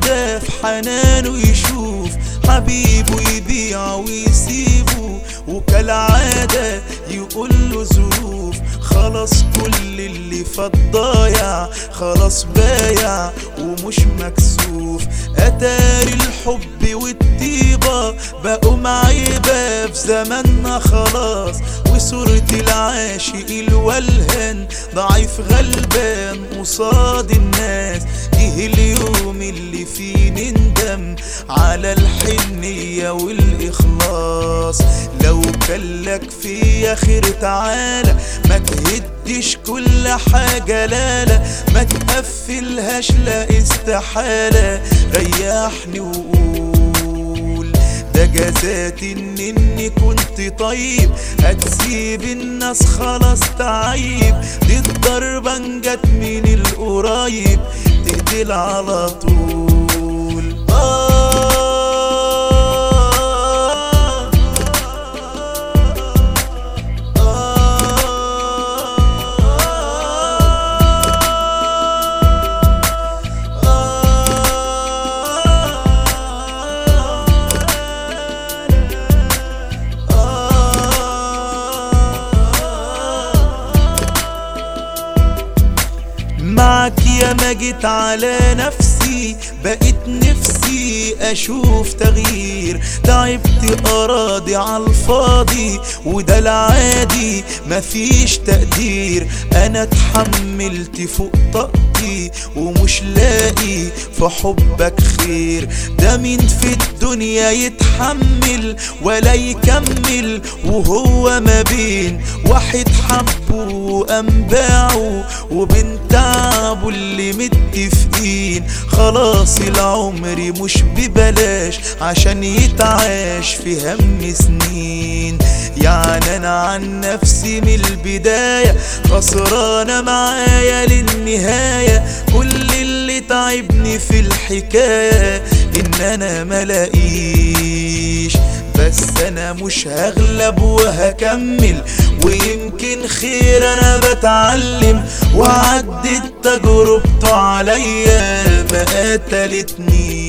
كده في حنانه يشوف حبيبه يبيع ويسيبه وكالعادة يقول له ظروف خلاص كل اللي فات ضايع خلاص بايع ومش مكسوف اتاري الحب والطيبة بقوا معيبة في زماننا خلاص وصورة العاشق الولهان ضعيف غلبان قصاد الناس جه اليوم اللي فيه نندم على الحنية والإخلاص لو كان لك فيا خير تعالى ما تهدش كل حاجة لا لا ما تقفلهاش لا استحالة ريحني وقول ده جزاتي ان اني كنت طيب هتسيب الناس خلاص تعيب دي الضربة جت من القريب تقتل على طول آه معك يا ما جيت على نفسي بقيت نفسي اشوف تغيير تعبت اراضي على الفاضي وده العادي مفيش تقدير انا اتحملت فوق طاقتي ومش لاقي في حبك خير ده مين في الدنيا يتحمل ولا يكمل وهو ما بين واحد حبه وقام باعه وبين تعبه اللي متفقين خلاص العمر مش ببلاش عشان يتعاش في هم سنين يعني انا عن نفسي من البداية خسرانة معايا للنهاية كل اللي تعبني في الحكاية ان انا ملاقيش بس انا مش هغلب وهكمل ويمكن خير انا بتعلم وعدت تجربته عليا ما قتلتني